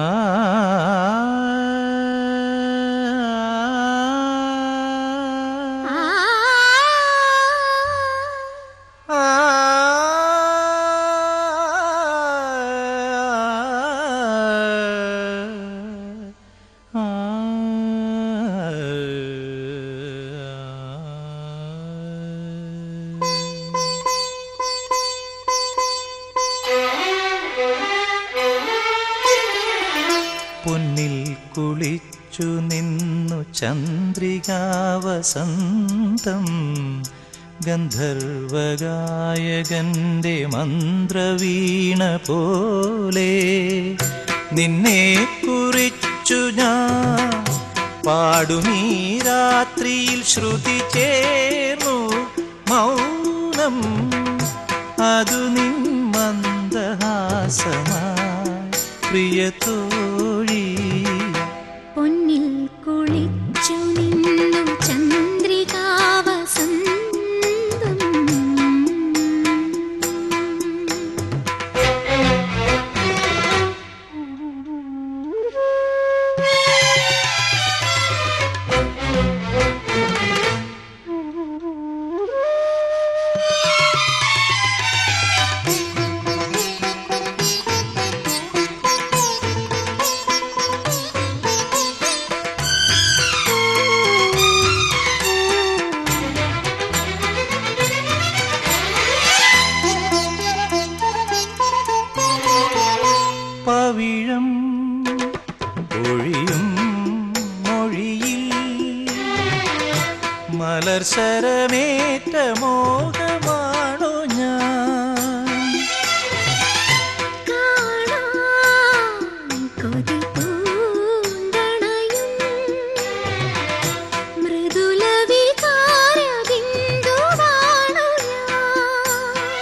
പൊന്നിൽ കുളിച്ചു നിന്നു ചന്ദ്രികാവസന്തം ഗന്ധർവഗായകന്റെ മന്ത്രവീണ പോലെ നിന്നെ കുറിച്ചു ഞാൻ പാടുമീ രാത്രിയിൽ ശ്രുതി ചേർന്നു മൗനം അതു നിൻ മന്ദഹാസമായി പ്രിയതോഴി പൊന്നിൽ കുളിച്ചു നിന്നു ചന്ദ്രികാവസന്തം പവിഴം ഒഴിയും മൊഴിയിൽ മലർശരമേറ്റ മോഹമാണോ ഞാൻ കാണാൻ കൊതി പൂണ്ടണയും മൃദുല വികാര ബിന്ദുവാണു ഞാൻ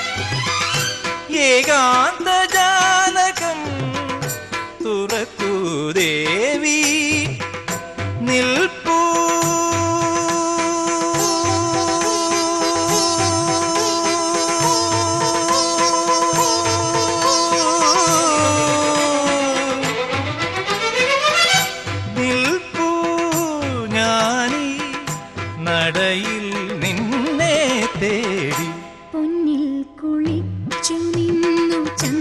ഏകാന്ത ജാലകം തുറക്കൂ ദേവി നിൽപ്പൂ നിൽപ്പൂ ഞാനീ നടയിൽ നിന്നെ തേടി പൊന്നിൽ കുളിച്ചു നിന്നു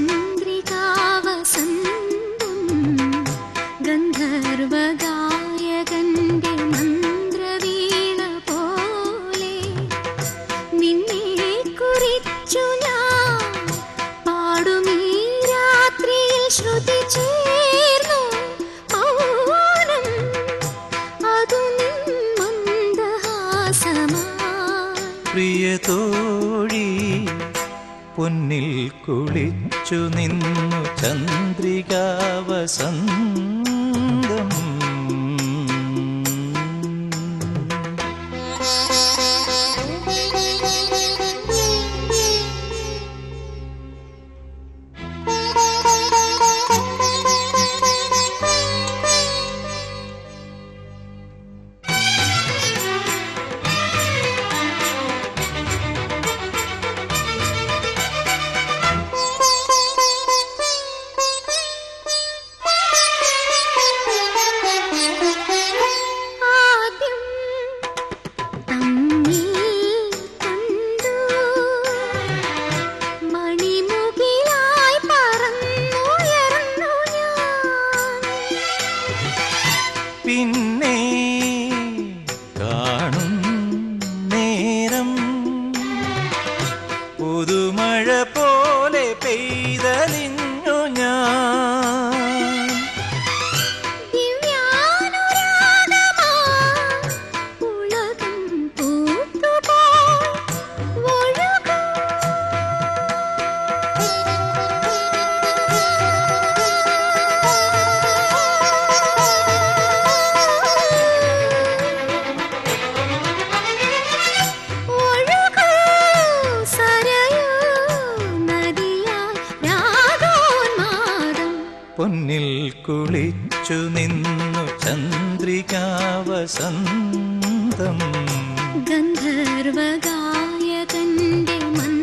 ചന്ദ്രികാവസന്തം ഗന്ധർവഗായകന്റെ മന്ത്രവീണ പോലെ നിന്നെ കുറിച്ചു ഞാൻ പാടുമീ രാത്രിയിൽ ശ്രുതി ചേർന്നു മൗനം അതു നിൻ മന്ദഹാസമായി പ്രിയതോഴി പൊന്നിൽ കുളിച്ചു നിന്നു ചന്ദ്രികാവസന്തം ആദ്യം തമ്മിൽ കണ്ടു മണിമുകിലായി പറന്നുയർന്നു ഞാൻ പിന്നെ കാണും നേരം പുതുമഴ പോലെ പെയ്തലിഞ്ഞു ഞാൻ ദിവ്യാനുരാഗമായി ഉലകം പൂത്തുപോയി ഒഴുകൂ. ഒഴുകൂ സരയൂ നദിയായി രാഗോന്മാദം പൊന്നിൽ കുളിച്ചു നിന്നു ചന്ദ്രികാവസന്തം ഗന്ധർവഗായകന്റെ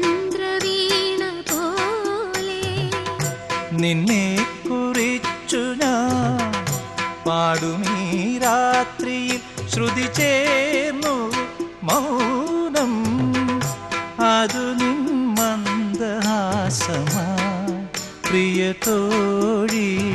മന്ത്രവീണ പോലെ നിന്നെ കുറിച്ചു പാടുമീ രാത്രിയിൽ ശ്രുതി ചേർന്നു മൗനം അതു നിൻ മന്ദഹാസമാ പ്രിയ തോഴി